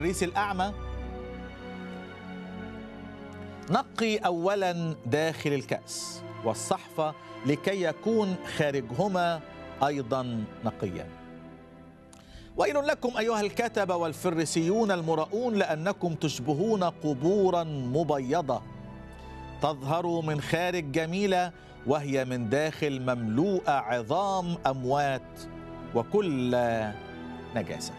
الريس الأعمى نقي أولا داخل الكأس والصحفة لكي يكون خارجهما أيضا نقيا ويل لكم أيها الكتبة والفريسيون المراؤون لأنكم تشبهون قبورا مبيضة تظهر من خارج جميلة وهي من داخل مملوءة عظام أموات وكل نجاسة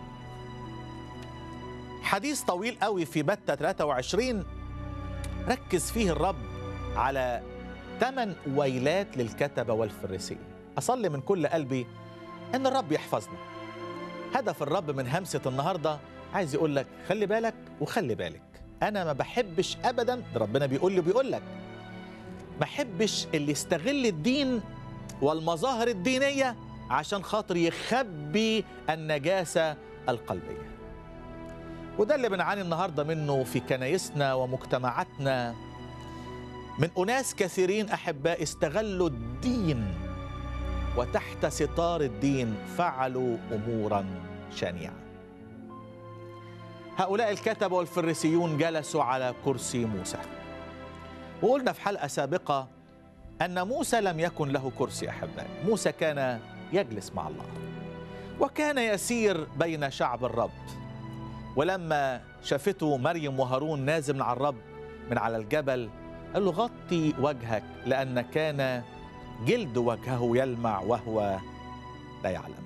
حديث طويل قوي في بتة 23 ركز فيه الرب على ثمان ويلات للكتبة والفريسيين أصلي من كل قلبي أن الرب يحفظنا هدف الرب من همسة النهاردة عايز يقول لك خلي بالك وخلي بالك أنا ما بحبش أبدا ده ربنا بيقول لي وبيقول لك ما بحبش اللي يستغل الدين والمظاهر الدينية عشان خاطر يخبي النجاسة القلبية وده اللي بنعاني النهاردة منه في كنايسنا ومجتمعاتنا من أناس كثيرين أحباء استغلوا الدين وتحت ستار الدين فعلوا أمورا شنيعة هؤلاء الكتبة والفريسيون جلسوا على كرسي موسى وقلنا في حلقة سابقة أن موسى لم يكن له كرسي أحباء موسى كان يجلس مع الله وكان يسير بين شعب الرب ولما شافته مريم وهارون نازل من على الرب من على الجبل قال له غطي وجهك لأن كان جلد وجهه يلمع وهو لا يعلم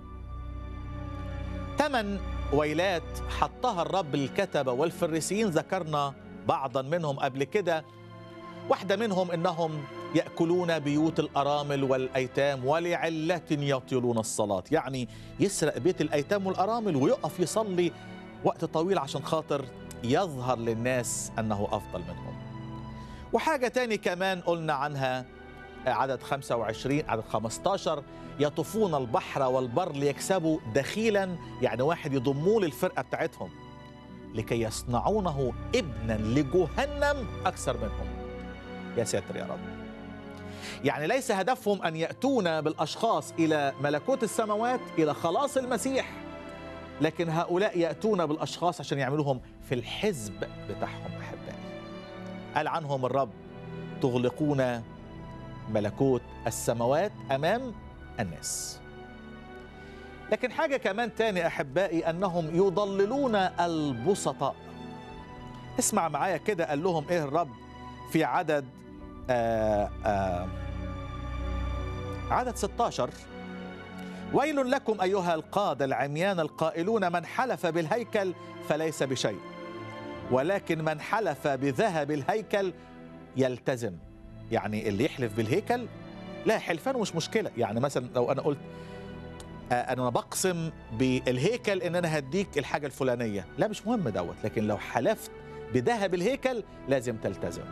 ثمن ويلات حطها الرب للكتبة والفريسيين ذكرنا بعضا منهم قبل كده واحدة منهم إنهم يأكلون بيوت الأرامل والأيتام ولعلة يطيلون الصلاة يعني يسرق بيت الأيتام والأرامل ويقف يصلي وقت طويل عشان خاطر يظهر للناس أنه أفضل منهم وحاجة تاني كمان قلنا عنها عدد 25 عدد 15 يطوفون البحر والبر ليكسبوا دخيلا يعني واحد يضموه للفرقة بتاعتهم لكي يصنعونه ابنا لجهنم أكثر منهم يا ساتر يا رب يعني ليس هدفهم أن يأتون بالأشخاص إلى ملكوت السماوات إلى خلاص المسيح لكن هؤلاء يأتون بالأشخاص عشان يعملوهم في الحزب بتاعهم أحبائي قال عنهم الرب تغلقون ملكوت السماوات أمام الناس لكن حاجة كمان تاني أحبائي أنهم يضللون البسطاء اسمع معايا كده قال لهم إيه الرب في عدد آآ آآ عدد 16 ويل لكم أيها القادة العميان القائلون من حلف بالهيكل فليس بشيء ولكن من حلف بذهب الهيكل يلتزم يعني اللي يحلف بالهيكل لا حلفان مش مشكلة يعني مثلا لو أنا قلت أنا بقسم بالهيكل إن أنا هديك الحاجة الفلانية لا مش مهم دوت لكن لو حلفت بذهب الهيكل لازم تلتزم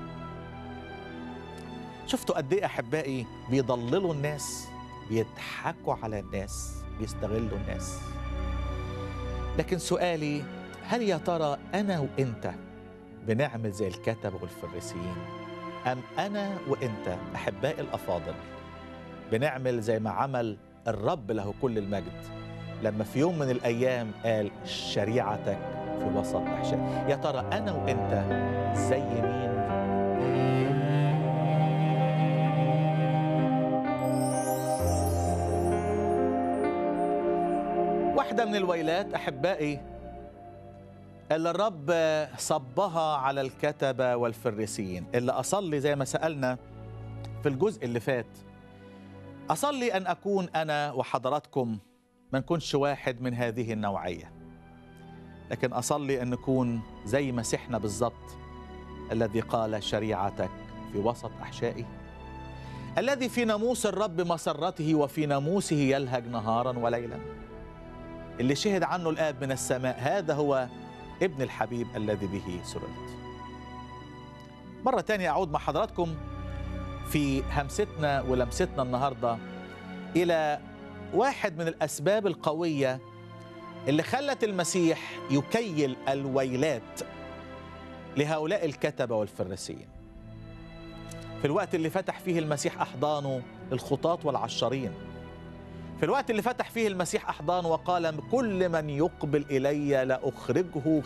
شفتوا قد ايه احبائي بيضللوا الناس بيضحكوا على الناس بيستغلوا الناس لكن سؤالي هل يا ترى انا وانت بنعمل زي الكتب والفريسيين ام انا وانت احبائي الافاضل بنعمل زي ما عمل الرب له كل المجد لما في يوم من الايام قال شريعتك في وسط احشائي يا ترى انا وانت زي مين واحدة من الويلات أحبائي اللي الرب صبها على الكتبة والفريسيين اللي أصلي زي ما سألنا في الجزء اللي فات أصلي أن أكون أنا وحضراتكم ما نكونش واحد من هذه النوعية لكن أصلي أن نكون زي مسيحنا بالظبط الذي قال شريعتك في وسط أحشائي الذي في ناموس الرب مسرته وفي ناموسه يلهج نهارا وليلا اللي شهد عنه الآب من السماء هذا هو ابن الحبيب الذي به سررت مرة تانية أعود مع حضراتكم في همستنا ولمستنا النهاردة إلى واحد من الأسباب القوية اللي خلت المسيح يكيل الويلات لهؤلاء الكتبة والفريسيين في الوقت اللي فتح فيه المسيح أحضانه للخطاة والعشارين في الوقت اللي فتح فيه المسيح أحضان وقال كل من يقبل إلي لأخرجه